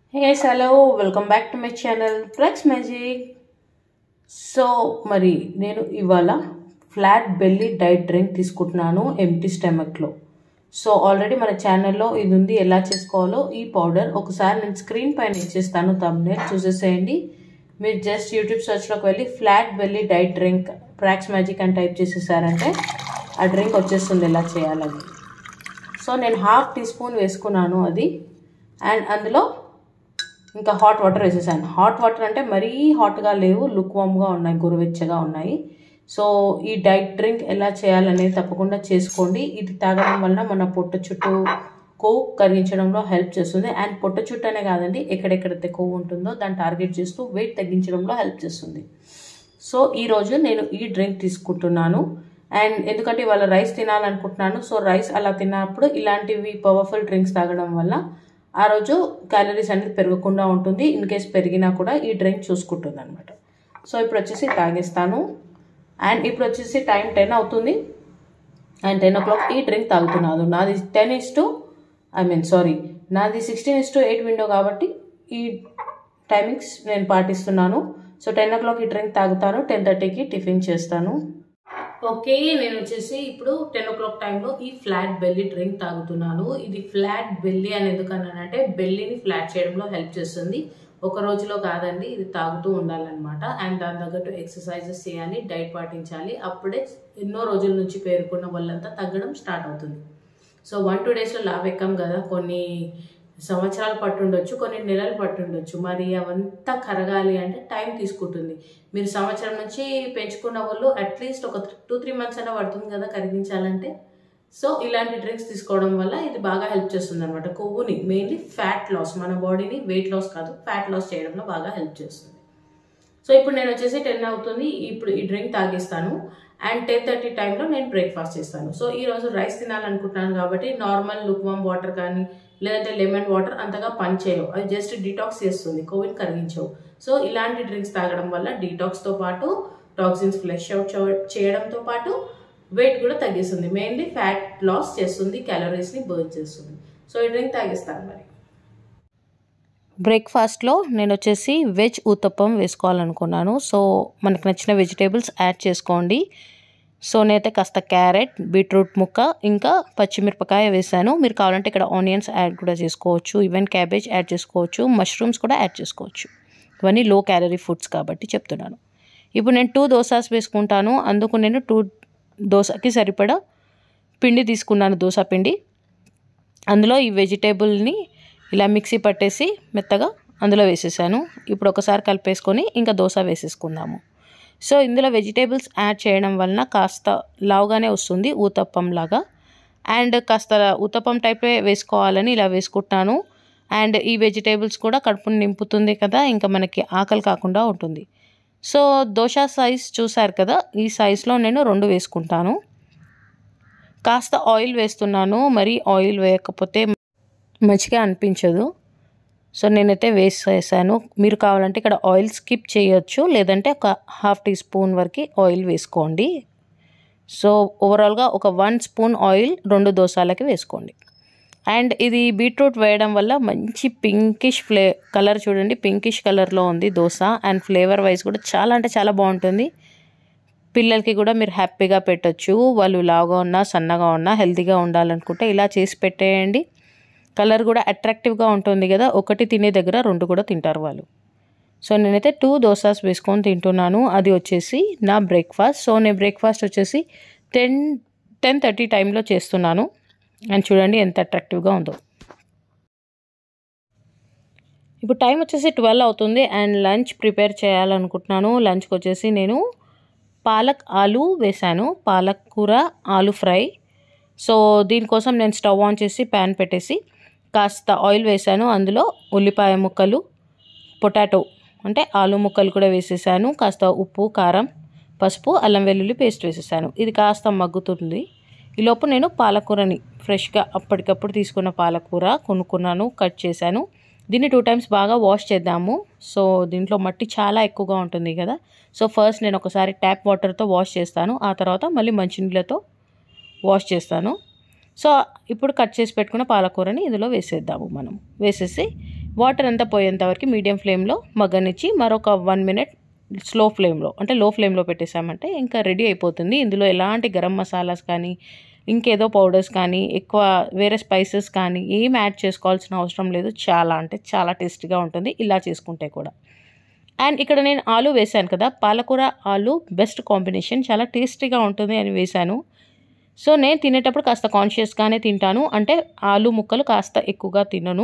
hey hello welcome back to my channel flex magic so మరి నేను ఇవాళ flat belly diet drink తీసుకుంటున్నాను empty స్టమక్లో సో ఆల్రెడీ మన ఛానల్లో ఇది ఉంది ఎలా చేసుకోవాలో ఈ పౌడర్ ఒకసారి నేను స్క్రీన్ పైన ఇచ్చేస్తాను తమ్నేల్ చూసేసేయండి మీరు జస్ట్ యూట్యూబ్ సర్చ్లోకి వెళ్ళి ఫ్లాట్ బెల్లీ డైట్ డ్రింక్ ప్రాక్స్ మ్యాజిక్ అని టైప్ చేసేసారంటే ఆ డ్రింక్ వచ్చేస్తుంది ఎలా చేయాలని సో నేను హాఫ్ టీ స్పూన్ వేసుకున్నాను అది అండ్ అందులో ఇంకా హాట్ వాటర్ వేసేసాను హాట్ వాటర్ అంటే మరీ హాట్గా లేవు లుక్ వామ్గా ఉన్నాయి గురువెచ్చగా ఉన్నాయి సో ఈ డైట్ డ్రింక్ ఎలా చేయాలనేది తప్పకుండా చేసుకోండి ఇది తాగడం వలన మన పొట్ట చుట్టూ కొవ్వు కరిగించడంలో హెల్ప్ చేస్తుంది అండ్ పొట్ట చుట్టూ అనే కాదండి ఎక్కడెక్కడైతే కొవ్వు ఉంటుందో దాన్ని టార్గెట్ చేస్తూ వెయిట్ తగ్గించడంలో హెల్ప్ చేస్తుంది సో ఈరోజు నేను ఈ డ్రింక్ తీసుకుంటున్నాను అండ్ ఎందుకంటే ఇవాళ రైస్ తినాలనుకుంటున్నాను సో రైస్ అలా తిన్నప్పుడు ఇలాంటివి పవర్ఫుల్ డ్రింక్స్ తాగడం వల్ల ఆ రోజు క్యాలరీస్ అనేది పెరగకుండా ఉంటుంది ఇన్ కేస్ పెరిగినా కూడా ఈ డ్రింక్ చూసుకుంటుంది అనమాట సో ఇప్పుడు వచ్చేసి తాగేస్తాను అండ్ ఇప్పుడు వచ్చేసి టైం టెన్ అవుతుంది అండ్ టెన్ ఓ క్లాక్ ఈ డ్రింక్ తాగుతున్నాను నాది ten is to I mean sorry నాది sixteen is to eight window కాబట్టి ఈ టైమింగ్స్ నేను పాటిస్తున్నాను సో టెన్ ఓ క్లాక్ ఈ డ్రింక్ తాగుతాను టెన్ థర్టీకి టిఫిన్ చేస్తాను ఓకే నేను వచ్చేసి ఇప్పుడు టెన్ ఓ క్లాక్ టైంలో ఈ ఫ్లాట్ బెల్లీ డ్రింక్ తాగుతున్నాను ఇది ఫ్లాట్ బెల్లీ అని ఎందుకన్నానంటే బెల్లీని ఫ్లాట్ చేయడంలో హెల్ప్ చేస్తుంది ఒక రోజులో కాదండి ఇది తాగుతూ ఉండాలన్నమాట అండ్ దాని తగ్గట్టు ఎక్సర్సైజెస్ చేయాలి డైట్ పాటించాలి అప్పుడే ఎన్నో రోజుల నుంచి పేరుకున్న వాళ్ళంతా తగ్గడం స్టార్ట్ అవుతుంది సో వన్ టూ డేస్లో లావ్ ఎక్కాం కదా కొన్ని సంవత్సరాలు పట్టుండొచ్చు కొన్ని నెలలు పట్టుండొచ్చు మరి అవంతా కరగాలి అంటే టైం తీసుకుంటుంది మీరు సంవత్సరం నుంచి పెంచుకున్న వాళ్ళు అట్లీస్ట్ ఒక టూ త్రీ మంత్స్ అయినా పడుతుంది కదా కరిగించాలంటే సో ఇలాంటి డ్రింక్స్ తీసుకోవడం వల్ల ఇది బాగా హెల్ప్ చేస్తుంది అనమాట కొవ్వుని మెయిన్లీ ఫ్యాట్ లాస్ మన బాడీని వెయిట్ లాస్ కాదు ఫ్యాట్ లాస్ చేయడంలో బాగా హెల్ప్ చేస్తుంది సో ఇప్పుడు నేను వచ్చేసి టెన్ అవుతుంది ఇప్పుడు ఈ డ్రింక్ తాగేస్తాను అండ్ టెన్ థర్టీ టైంలో నేను బ్రేక్ఫాస్ట్ చేస్తాను సో ఈ రోజు రైస్ తినాలనుకుంటున్నాను కాబట్టి నార్మల్ లుక్వామ్ వాటర్ కానీ లేదంటే లెమన్ వాటర్ అంతగా పనిచేయవు అది జస్ట్ డిటాక్స్ చేస్తుంది కోవిడ్ కరిగించవు సో ఇలాంటి డ్రింక్స్ తాగడం వల్ల డీటాక్స్తో పాటు టాక్సిన్స్ ఫ్లెష్ అవుట్ చేయడంతో పాటు వెయిట్ కూడా తగ్గిస్తుంది మెయిన్లీ ఫ్యాట్ లాస్ చేస్తుంది క్యాలరీస్ని బర్న్ చేస్తుంది సో ఈ డ్రింక్ తాగిస్తాను మరి బ్రేక్ఫాస్ట్లో నేను వచ్చేసి వెజ్ ఊతప్పం వేసుకోవాలనుకున్నాను సో మనకు నచ్చిన వెజిటేబుల్స్ యాడ్ చేసుకోండి సో నేనైతే కాస్త క్యారెట్ బీట్రూట్ ముక్క ఇంకా పచ్చిమిరపకాయ వేసాను మీరు కావాలంటే ఇక్కడ ఆనియన్స్ యాడ్ కూడా చేసుకోవచ్చు ఈవెన్ క్యాబేజ్ యాడ్ చేసుకోవచ్చు మష్రూమ్స్ కూడా యాడ్ చేసుకోవచ్చు ఇవన్నీ లో క్యాలరీ ఫుడ్స్ కాబట్టి చెప్తున్నాను ఇప్పుడు నేను టూ దోసాస్ వేసుకుంటాను అందుకు నేను టూ దోశకి సరిపడా పిండి తీసుకున్నాను దోశ పిండి అందులో ఈ వెజిటేబుల్ని ఇలా మిక్సీ పట్టేసి మెత్తగా అందులో వేసేసాను ఇప్పుడు ఒకసారి కలిపేసుకొని ఇంకా దోశ వేసేసుకుందాము సో ఇందులో వెజిటేబుల్స్ యాడ్ చేయడం వలన కాస్త లావుగానే వస్తుంది ఊతప్పం లాగా అండ్ కాస్త ఊతప్పం టైపే వేసుకోవాలని ఇలా వేసుకుంటున్నాను అండ్ ఈ వెజిటేబుల్స్ కూడా కడుపుని నింపుతుంది కదా ఇంకా మనకి ఆకలి కాకుండా ఉంటుంది సో దోశ సైజ్ చూసారు కదా ఈ సైజులో నేను రెండు వేసుకుంటాను కాస్త ఆయిల్ వేస్తున్నాను మరి ఆయిల్ వేయకపోతే మంచిగా అనిపించదు సో నేనైతే వేసేసాను మీరు కావాలంటే ఇక్కడ ఆయిల్ స్కిప్ చేయొచ్చు లేదంటే ఒక హాఫ్ టీ స్పూన్ వరకు ఆయిల్ వేసుకోండి సో ఓవరాల్గా ఒక వన్ స్పూన్ ఆయిల్ రెండు దోసాలకి వేసుకోండి అండ్ ఇది బీట్రూట్ వేయడం వల్ల మంచి పింకిష్ ఫ్లే కలర్ చూడండి పింకిష్ కలర్లో ఉంది దోశ అండ్ ఫ్లేవర్ వైజ్ కూడా చాలా అంటే చాలా బాగుంటుంది పిల్లలకి కూడా మీరు హ్యాపీగా పెట్టచ్చు వాళ్ళు లావుగా ఉన్నా సన్నగా ఉన్నా హెల్తీగా ఉండాలనుకుంటే ఇలా చేసి పెట్టేయండి కలర్ కూడా అట్రాక్టివ్గా ఉంటుంది కదా ఒకటి తినే దగ్గర రెండు కూడా తింటారు వాళ్ళు సో నేనైతే టూ దోసాస్ వేసుకొని తింటున్నాను అది వచ్చేసి నా బ్రేక్ఫాస్ట్ సో నేను బ్రేక్ఫాస్ట్ వచ్చేసి టెన్ టెన్ థర్టీ టైంలో చేస్తున్నాను అండ్ చూడండి ఎంత అట్రాక్టివ్గా ఉందో ఇప్పుడు టైం వచ్చేసి ట్వెల్వ్ అవుతుంది అండ్ లంచ్ ప్రిపేర్ చేయాలనుకుంటున్నాను లంచ్కి వచ్చేసి నేను పాలక్ ఆలు వేశాను పాలక్ కూర ఆలు ఫ్రై సో దీనికోసం నేను స్టవ్ ఆన్ చేసి ప్యాన్ పెట్టేసి కాస్త ఆయిల్ వేసాను అందులో ఉల్లిపాయ ముక్కలు పొటాటో అంటే ఆలు ముక్కలు కూడా వేసేసాను కాస్త ఉప్పు కారం పసుపు అల్లం వెల్లుల్లి పేస్ట్ వేసేసాను ఇది కాస్త మగ్గుతుంది ఈలోపు నేను పాలకూరని ఫ్రెష్గా అప్పటికప్పుడు తీసుకున్న పాలకూర కొనుక్కున్నాను కట్ చేశాను దీన్ని టూ టైమ్స్ బాగా వాష్ చేద్దాము సో దీంట్లో మట్టి చాలా ఎక్కువగా ఉంటుంది కదా సో ఫస్ట్ నేను ఒకసారి ట్యాప్ వాటర్తో వాష్ చేస్తాను ఆ తర్వాత మళ్ళీ మంచినీళ్ళతో వాష్ చేస్తాను సో ఇప్పుడు కట్ చేసి పెట్టుకున్న పాలకూరని ఇందులో వేసేద్దాము మనం వేసేసి వాటర్ అంతా పోయేంత వరకు మీడియం ఫ్లేమ్లో మగ్గనిచ్చి మరొక వన్ మినిట్ స్లో ఫ్లేమ్లో అంటే లో ఫ్లేమ్లో పెట్టేసామంటే ఇంకా రెడీ అయిపోతుంది ఇందులో ఎలాంటి గరం మసాలాస్ కానీ ఇంకేదో పౌడర్స్ కానీ ఎక్కువ వేరే స్పైసెస్ కానీ ఏం యాడ్ చేసుకోవాల్సిన అవసరం లేదు చాలా అంటే చాలా టేస్టీగా ఉంటుంది ఇలా చేసుకుంటే కూడా అండ్ ఇక్కడ నేను ఆలు వేశాను కదా పాలకూర ఆలు బెస్ట్ కాంబినేషన్ చాలా టేస్టీగా ఉంటుంది అని వేశాను సో నేను తినేటప్పుడు కాస్త కాన్షియస్గానే తింటాను అంటే ఆలు ముక్కలు కాస్త ఎక్కువగా తినను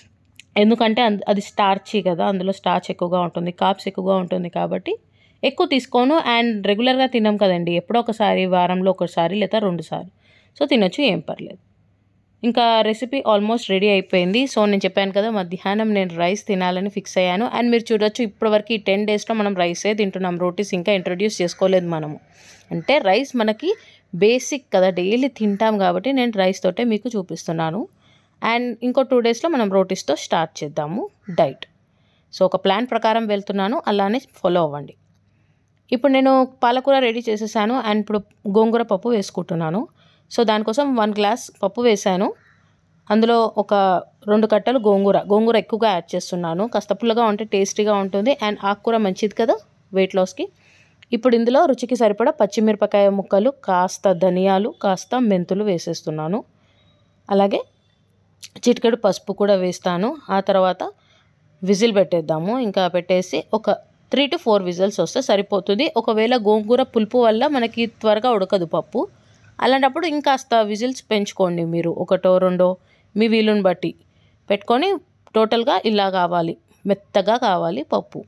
ఎందుకంటే అంద- అది స్టార్చీ కదా అందులో స్టార్చ్ ఎక్కువగా ఉంటుంది కాప్స్ ఎక్కువగా ఉంటుంది కాబట్టి ఎక్కువ తీసుకోను అండ్ రెగ్యులర్గా తినాం కదండి ఎప్పుడో ఒకసారి వారంలో ఒకసారి లేదా రెండు సార్లు సో తినొచ్చు ఏం పర్లేదు ఇంకా రెసిపీ ఆల్మోస్ట్ రెడీ అయిపోయింది సో నేను చెప్పాను కదా మధ్యాహ్నం నేను రైస్ తినాలని ఫిక్స్ అయ్యాను అండ్ మీరు చూడొచ్చు ఇప్పటివరకు ఈ టెన్ డేస్లో మనం రైసే తింటున్నాం రోటీస్ ఇంకా ఇంట్రొడ్యూస్ చేసుకోలేదు మనము అంటే రైస్ మనకి బేసిక్ కదా డైలీ తింటాం కాబట్టి నేను రైస్ తోటే మీకు చూపిస్తున్నాను అండ్ ఇంకో టూ డేస్లో మనం రోటీస్తో స్టార్ట్ చేద్దాము డైట్ సో ఒక ప్లాన్ ప్రకారం వెళ్తున్నాను అలానే ఫాలో అవ్వండి ఇప్పుడు నేను పాలకూర రెడీ చేసేసాను అండ్ ఇప్పుడు గోంగూర పప్పు వేసుకుంటున్నాను సో దానికోసం వన్ గ్లాస్ పప్పు వేసాను అందులో ఒక రెండు కట్టలు గోంగూర గోంగూర ఎక్కువగా యాడ్ చేస్తున్నాను కాస్త పుల్లగా ఉంటే టేస్టీగా ఉంటుంది అండ్ ఆకుకూర మంచిది కదా వెయిట్ లాస్కి ఇప్పుడు ఇందులో రుచికి సరిపడా పచ్చిమిరపకాయ ముక్కలు కాస్త ధనియాలు కాస్త మెంతులు వేసేస్తున్నాను అలాగే చిటికెడు పసుపు కూడా వేస్తాను ఆ తర్వాత విజిల్ పెట్టేద్దాము ఇంకా పెట్టేసి ఒక త్రీ టు ఫోర్ విజిల్స్ వస్తే సరిపోతుంది ఒకవేళ గోంగూర పులుపు వల్ల మనకి త్వరగా ఉడకదు పప్పు అలాంటప్పుడు ఇంకాస్త విజిల్స్ పెంచుకోండి మీరు ఒకటో రెండో మీ వీలుని బట్టి పెట్టుకొని టోటల్గా ఇలా కావాలి మెత్తగా కావాలి పప్పు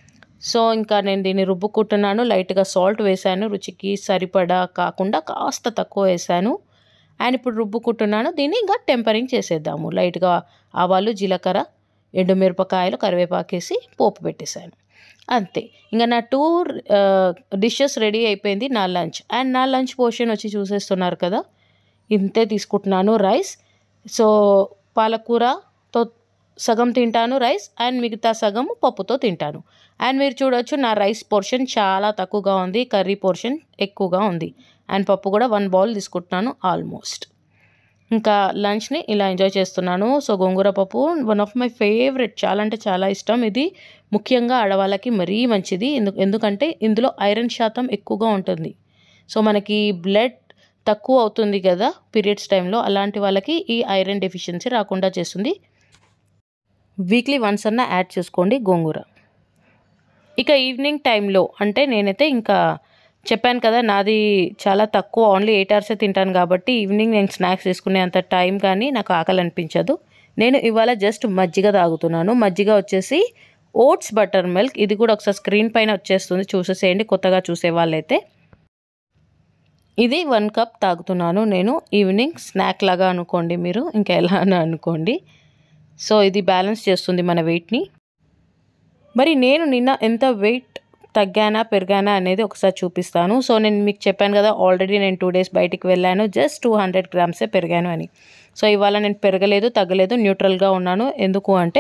సో ఇంకా నేను దీన్ని రుబ్బుకుంటున్నాను లైట్గా సాల్ట్ వేసాను రుచికి సరిపడా కాకుండా కాస్త తక్కువ వేసాను అండ్ ఇప్పుడు రుబ్బుకుంటున్నాను దీన్ని ఇంకా టెంపరింగ్ చేసేద్దాము లైట్గా ఆవాలు జీలకర్ర ఎండుమిరపకాయలు కరివేపాకేసి పోపు పెట్టేశాను అంతే ఇంకా నా టూ డిషెస్ రెడీ అయిపోయింది నా లంచ్ అండ్ నా లంచ్ పోర్షన్ వచ్చి చూసేస్తున్నారు కదా ఇంతే తీసుకుంటున్నాను రైస్ సో పాలకూరతో సగం తింటాను రైస్ అండ్ మిగతా సగం పప్పుతో తింటాను అండ్ మీరు చూడొచ్చు నా రైస్ పోర్షన్ చాలా తక్కువగా ఉంది కర్రీ పోర్షన్ ఎక్కువగా ఉంది అండ్ పప్పు కూడా వన్ బౌల్ తీసుకుంటున్నాను ఆల్మోస్ట్ ఇంకా లంచ్ని ఇలా ఎంజాయ్ చేస్తున్నాను సో గోంగూర పప్పు వన్ ఆఫ్ మై ఫేవరెట్ చాలా అంటే చాలా ఇష్టం ఇది ముఖ్యంగా ఆడవాళ్ళకి మరీ మంచిది ఎందు ఎందుకంటే ఇందులో ఐరన్ శాతం ఎక్కువగా ఉంటుంది సో మనకి బ్లడ్ తక్కువ అవుతుంది కదా పీరియడ్స్ టైంలో అలాంటి వాళ్ళకి ఈ ఐరన్ డెఫిషియన్సీ రాకుండా చేస్తుంది వీక్లీ వన్స్ అన్న యాడ్ చేసుకోండి గోంగూర ఇక ఈవినింగ్ టైంలో అంటే నేనైతే ఇంకా చెప్పాను కదా నాది చాలా తక్కువ ఓన్లీ ఎయిట్ అవర్సే తింటాను కాబట్టి ఈవినింగ్ నేను స్నాక్స్ తీసుకునే అంత టైం కానీ నాకు ఆకలి అనిపించదు నేను ఇవాళ జస్ట్ మజ్జిగ తాగుతున్నాను మజ్జిగ వచ్చేసి ఓట్స్ బటర్ మిల్క్ ఇది కూడా ఒకసారి స్క్రీన్ పైన వచ్చేస్తుంది చూసేసేయండి కొత్తగా చూసే వాళ్ళైతే ఇది వన్ కప్ తాగుతున్నాను నేను ఈవినింగ్ స్నాక్ లాగా అనుకోండి మీరు ఇంకా ఎలా అని అనుకోండి సో ఇది బ్యాలెన్స్ చేస్తుంది మన వెయిట్ని మరి నేను నిన్న ఎంత వెయిట్ తగ్గానా పెరిగానా అనేది ఒకసారి చూపిస్తాను సో నేను మీకు చెప్పాను కదా ఆల్రెడీ నేను టూ డేస్ బయటికి వెళ్ళాను జస్ట్ టూ హండ్రెడ్ గ్రామ్సే పెరిగాను అని సో ఇవాళ నేను పెరగలేదు తగ్గలేదు న్యూట్రల్గా ఉన్నాను ఎందుకు అంటే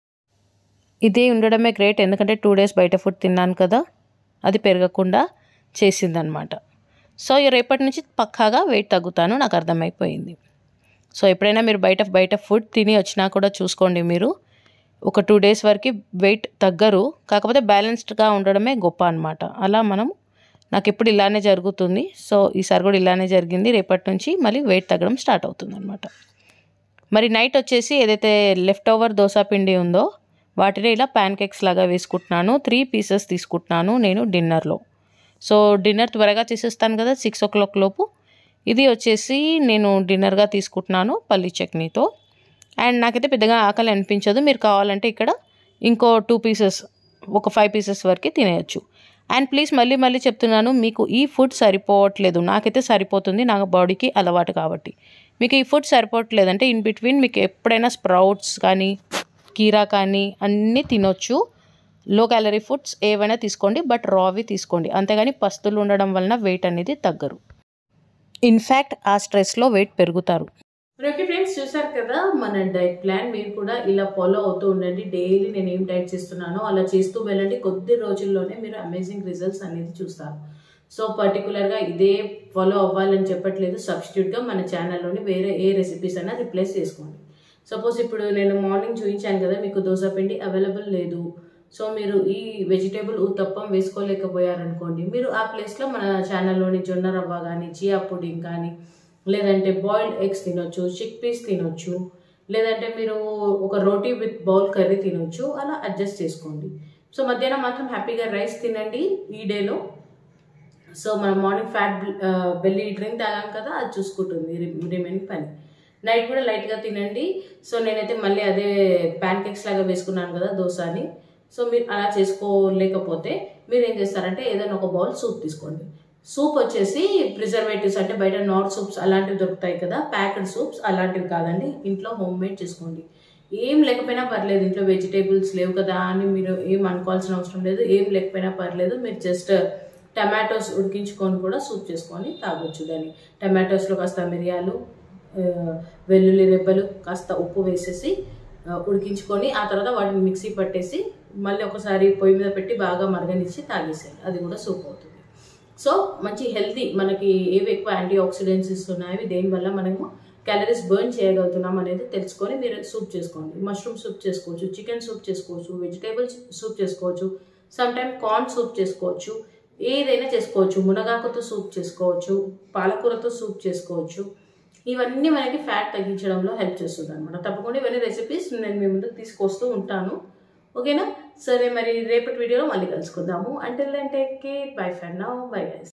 ఇది ఉండడమే గ్రేట్ ఎందుకంటే టూ డేస్ బయట ఫుడ్ తిన్నాను కదా అది పెరగకుండా చేసిందనమాట సో ఇక రేపటి నుంచి పక్కాగా వెయిట్ తగ్గుతాను నాకు అర్థమైపోయింది సో ఎప్పుడైనా మీరు బయట బయట ఫుడ్ తిని వచ్చినా కూడా చూసుకోండి మీరు ఒక టూ డేస్ వరకు వెయిట్ తగ్గరు కాకపోతే బ్యాలెన్స్డ్గా ఉండడమే గొప్ప అనమాట అలా మనం నాకు ఎప్పుడు ఇలానే జరుగుతుంది సో ఈసారి కూడా ఇలానే జరిగింది రేపటి నుంచి మళ్ళీ వెయిట్ తగ్గడం స్టార్ట్ అవుతుంది అనమాట మరి నైట్ వచ్చేసి ఏదైతే లెఫ్ట్ ఓవర్ దోశ పిండి ఉందో వాటిని ఇలా ప్యాన్ కేక్స్ లాగా వేసుకుంటున్నాను త్రీ పీసెస్ తీసుకుంటున్నాను నేను డిన్నర్లో సో డిన్నర్ త్వరగా చేసేస్తాను కదా సిక్స్ ఓ క్లాక్ లోపు ఇది వచ్చేసి నేను డిన్నర్గా తీసుకుంటున్నాను పల్లి చట్నీతో అండ్ నాకైతే పెద్దగా ఆకలి అనిపించదు మీరు కావాలంటే ఇక్కడ ఇంకో టూ పీసెస్ ఒక ఫైవ్ పీసెస్ వరకు తినేయచ్చు అండ్ ప్లీజ్ మళ్ళీ మళ్ళీ చెప్తున్నాను మీకు ఈ ఫుడ్ సరిపోవట్లేదు నాకైతే సరిపోతుంది నా బాడీకి అలవాటు కాబట్టి మీకు ఈ ఫుడ్ సరిపోవట్లేదు అంటే ఇన్ బిట్వీన్ మీకు ఎప్పుడైనా స్ప్రౌట్స్ కానీ కీరా కానీ అన్నీ తినొచ్చు లో క్యాలరీ ఫుడ్స్ ఏవైనా తీసుకోండి బట్ రావి తీసుకోండి అంతేగాని పస్తులు ఉండడం వలన వెయిట్ అనేది తగ్గరు ఇన్ఫ్యాక్ట్ ఆ స్ట్రెస్లో వెయిట్ పెరుగుతారు ఓకే ఫ్రెండ్స్ చూసారు కదా మన డైట్ ప్లాన్ మీరు కూడా ఇలా ఫాలో అవుతూ ఉండండి డైలీ నేను ఏం డైట్ చేస్తున్నానో అలా చేస్తూ వెళ్ళండి కొద్ది రోజుల్లోనే మీరు అమేజింగ్ రిజల్ట్స్ అనేది చూస్తారు సో పర్టికులర్గా ఇదే ఫాలో అవ్వాలని చెప్పట్లేదు సబ్స్టిట్యూట్గా మన ఛానల్లోని వేరే ఏ రెసిపీస్ అయినా రిప్లేస్ చేసుకోండి సపోజ్ ఇప్పుడు నేను మార్నింగ్ చూపించాను కదా మీకు దోశ పిండి అవైలబుల్ లేదు సో మీరు ఈ వెజిటేబుల్ ఉత్తప్పం వేసుకోలేకపోయారనుకోండి మీరు ఆ ప్లేస్లో మన ఛానల్లోని జొన్న రవ్వ కానీ చియా పుడింగ్ కానీ లేదంటే బాయిల్డ్ ఎగ్స్ తినొచ్చు చిక్ పీస్ తినొచ్చు లేదంటే మీరు ఒక రోటీ విత్ బౌల్ కర్రీ తినొచ్చు అలా అడ్జస్ట్ చేసుకోండి సో మధ్యాహ్నం మాత్రం హ్యాపీగా రైస్ తినండి ఈ డేలో సో మనం మార్నింగ్ ఫ్యాట్ బెల్లీ డ్రింక్ తాగాం కదా అది చూసుకుంటుంది రిమైనింగ్ పని నైట్ కూడా లైట్గా తినండి సో నేనైతే మళ్ళీ అదే ప్యాన్ కేక్స్ లాగా వేసుకున్నాను కదా దోశని సో మీరు అలా చేసుకోలేకపోతే మీరు ఏం చేస్తారంటే ఏదైనా ఒక బౌల్ సూప్ తీసుకోండి సూప్ వచ్చేసి ప్రిజర్వేటివ్స్ అంటే బయట నార్త్ సూప్స్ అలాంటివి దొరుకుతాయి కదా ప్యాకెడ్ సూప్స్ అలాంటివి కాదండి ఇంట్లో హోమ్ మేడ్ చేసుకోండి ఏం లేకపోయినా పర్లేదు ఇంట్లో వెజిటేబుల్స్ లేవు కదా అని మీరు ఏం అనుకోవాల్సిన అవసరం లేదు ఏం లేకపోయినా పర్లేదు మీరు జస్ట్ టమాటోస్ ఉడికించుకొని కూడా సూప్ చేసుకొని తాగొచ్చు దాన్ని టమాటోస్లో కాస్త మిరియాలు ఆ, వెల్లుల్లి రెబ్బలు కాస్త ఉప్పు వేసేసి ఆ, ఉడికించుకొని ఆ తర్వాత వాటిని మిక్సీ పట్టేసి మళ్ళీ ఒకసారి పొయ్యి మీద పెట్టి బాగా మరగనిచ్చి తాగేసేయాలి అది కూడా సూప్ అవుతుంది సో మంచి హెల్తీ మనకి ఏవి ఎక్కువ యాంటీ ఆక్సిడెంట్స్ ఇస్తున్నాయి దేనివల్ల మనము క్యాలరీస్ బర్న్ చేయగలుగుతున్నాం అనేది తెలుసుకొని మీరు సూప్ చేసుకోండి మష్రూమ్ సూప్ చేసుకోవచ్చు చికెన్ సూప్ చేసుకోవచ్చు వెజిటేబుల్ సూప్ చేసుకోవచ్చు సమ్ టైమ్ కార్న్ సూప్ చేసుకోవచ్చు ఏదైనా చేసుకోవచ్చు మునగాకుతో సూప్ చేసుకోవచ్చు పాలకూరతో సూప్ చేసుకోవచ్చు ఇవన్నీ మనకి ఫ్యాట్ తగ్గించడంలో హెల్ప్ చేస్తుంది అనమాట తప్పకుండా ఇవన్నీ రెసిపీస్ నేను మీ ముందుకు తీసుకొస్తూ ఉంటాను ఓకేనా సరే మరి రేపటి వీడియోలో మళ్ళీ కలుసుకుందాము అంటే take care bye for now bye guys